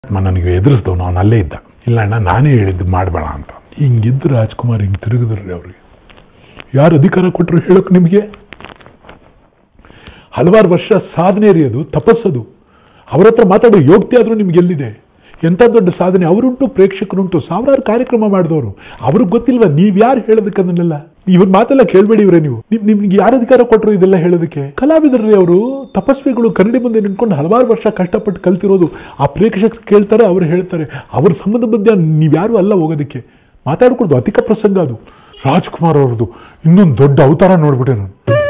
ನನಗೆ ಎದುರಿಸ್ದವ್ ಅವನು ಅಲ್ಲೇ ಇದ್ದ ಇಲ್ಲ ಅಣ್ಣ ನಾನೇ ಹೇಳಿದ್ದು ಮಾಡಬೇಡ ಅಂತ ಹಿಂಗಿದ್ದು ರಾಜ್ಕುಮಾರ್ ಹಿಂಗೆ ತಿರುಗಿದ್ರಿ ಅವ್ರಿಗೆ ಯಾರು ಅಧಿಕಾರ ಕೊಟ್ಟರು ಹೇಳೋಕೆ ನಿಮಗೆ ಹಲವಾರು ವರ್ಷ ಸಾಧನೆ ರೀ ಅದು ತಪಸ್ಸದು ಅವ್ರ ಹತ್ರ ಮಾತಾಡೋ ಯೋಗ್ಯತೆ ಆದರೂ ನಿಮ್ಗೆ ಎಲ್ಲಿದೆ ಎಂಥ ದೊಡ್ಡ ಸಾಧನೆ ಅವರುಂಟು ಪ್ರೇಕ್ಷಕರುಂಟು ಸಾವಿರಾರು ಕಾರ್ಯಕ್ರಮ ಮಾಡಿದವರು ಅವ್ರಿಗೆ ಗೊತ್ತಿಲ್ವಾ ನೀವು ಯಾರು ಹೇಳೋದಕ್ಕೆ ಅದನ್ನೆಲ್ಲ ಇವ್ರ ಮಾತೆಲ್ಲ ಕೇಳಬೇಡಿ ಇವ್ರೆ ನೀವು ನಿಮ್- ನಿಮ್ಗೆ ಯಾರು ಅಧಿಕಾರ ಕೊಟ್ಟರು ಇದೆಲ್ಲ ಹೇಳೋದಕ್ಕೆ ಕಲಾವಿದರ್ರಿ ಅವರು ತಪಸ್ವಿಗಳು ಕನ್ನಡಿ ಮುಂದೆ ನಿಂತ್ಕೊಂಡು ಹಲವಾರು ವರ್ಷ ಕಷ್ಟಪಟ್ಟು ಕಲ್ತಿರೋದು ಆ ಪ್ರೇಕ್ಷಕರು ಕೇಳ್ತಾರೆ ಅವ್ರು ಹೇಳ್ತಾರೆ ಅವ್ರ ಸಂಬಂಧ ಬದ್ಧ ನೀವ್ಯಾರು ಅಲ್ಲ ಹೋಗೋದಕ್ಕೆ ಮಾತಾಡ್ಕೊಡ್ದು ಅಧಿಕ ಪ್ರಸಂಗ ಅದು ರಾಜ್ಕುಮಾರ್ ಅವ್ರದ್ದು ಇನ್ನೊಂದು ದೊಡ್ಡ ಅವತಾರ ನೋಡ್ಬಿಟ್ಟೆ ನಾನು